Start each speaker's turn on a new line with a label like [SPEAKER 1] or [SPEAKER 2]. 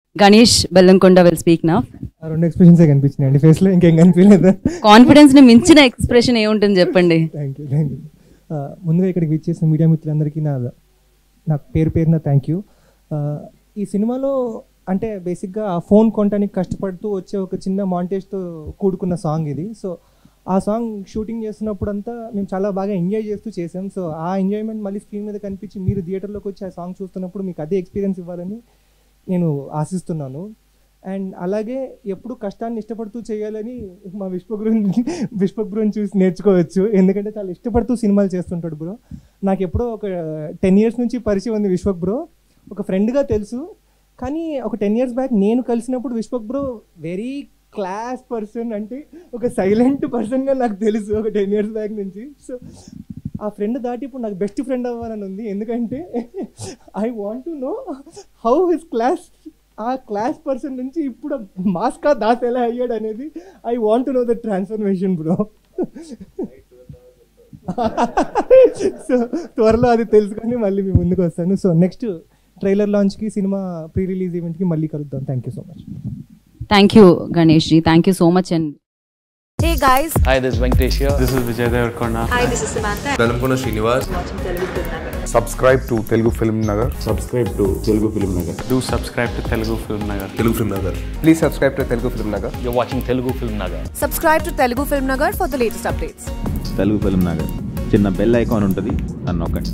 [SPEAKER 1] Ganesh Bellamkonda will speak నా
[SPEAKER 2] ఆ రెండు ఎక్స్ప్రెషన్సే కనిపించినాయి అండి ఫేస్లో ఇంకేం కనిపించలేదు
[SPEAKER 1] కాన్ఫిడెన్స్ ని మించిన ఎక్స్ప్రెషన్ ఏముంటుంది చెప్పండి
[SPEAKER 2] థ్యాంక్ యూ థ్యాంక్ యూ ముందుగా ఇక్కడికి విచ్చేసిన మీడియా మిత్రులందరికీ నా నా పేరు పేరున థ్యాంక్ యూ ఈ సినిమాలో అంటే బేసిక్గా ఆ ఫోన్ కొనడానికి కష్టపడుతూ వచ్చే ఒక చిన్న మాంటేజ్తో కూడుకున్న సాంగ్ ఇది సో ఆ సాంగ్ షూటింగ్ చేస్తున్నప్పుడు అంతా మేము చాలా బాగా ఎంజాయ్ చేస్తూ చేసాం సో ఆ ఎంజాయ్మెంట్ మళ్ళీ స్క్రీన్ మీద కనిపించి మీరు థియేటర్లోకి వచ్చి ఆ సాంగ్ చూస్తున్నప్పుడు మీకు అదే ఎక్స్పీరియన్స్ ఇవ్వాలని నేను ఆశిస్తున్నాను అండ్ అలాగే ఎప్పుడు కష్టాన్ని ఇష్టపడుతూ చేయాలని మా విశ్వగురు విశ్వగురుని చూసి నేర్చుకోవచ్చు ఎందుకంటే చాలా ఇష్టపడుతూ సినిమాలు చేస్తుంటాడు బ్రో నాకు ఎప్పుడో ఒక టెన్ ఇయర్స్ నుంచి పరిచయం ఉంది విశ్వక్ బ్రో ఒక ఫ్రెండ్గా తెలుసు కానీ ఒక టెన్ ఇయర్స్ బ్యాక్ నేను కలిసినప్పుడు Vishwak bro very class person అంటే ఒక సైలెంట్ పర్సన్గా నాకు తెలుసు ఒక టెన్ ఇయర్స్ బ్యాక్ నుంచి సో ఆ ఫ్రెండ్ దాటి ఇప్పుడు నాకు బెస్ట్ ఫ్రెండ్ అవ్వాలని ఉంది ఎందుకంటే I want to know how his class ఆ క్లాస్ పర్సన్ నుంచి ఇప్పుడు మాస్కా దాస్ ఎలా అయ్యాడు అనేది I want to know the transformation bro so త్వరలో అది తెలుసుకొని మళ్ళీ మీ ముందుకు వస్తాను సో నెక్స్ట్ ట్రైలర్ లాంచ్కి సినిమా ప్రీ రిలీజ్ ఈవెంట్కి మళ్ళీ కలుద్దాం thank you so much
[SPEAKER 1] thank you Ganesh ji thank you so much and
[SPEAKER 3] Hey guys,
[SPEAKER 4] Hi, this is Venkatesh here.
[SPEAKER 5] This is Vijay Devarkonda.
[SPEAKER 3] hi, this is Samantha.
[SPEAKER 6] Velankonda Srinivas
[SPEAKER 7] subscribe to Telugu Film Nagar.
[SPEAKER 8] subscribe to Telugu Film Nagar.
[SPEAKER 5] Do subscribe to Telugu Film Nagar.
[SPEAKER 6] Telugu film Nagar
[SPEAKER 7] Please subscribe to Telugu Film Nagar.
[SPEAKER 4] You're watching Telugu Film Nagar.
[SPEAKER 3] Subscribe to Telugu Film Nagar for the latest updates.
[SPEAKER 8] Telugu film Nagar చిన్న bell icon ఉంటుంది అని నొక్కండి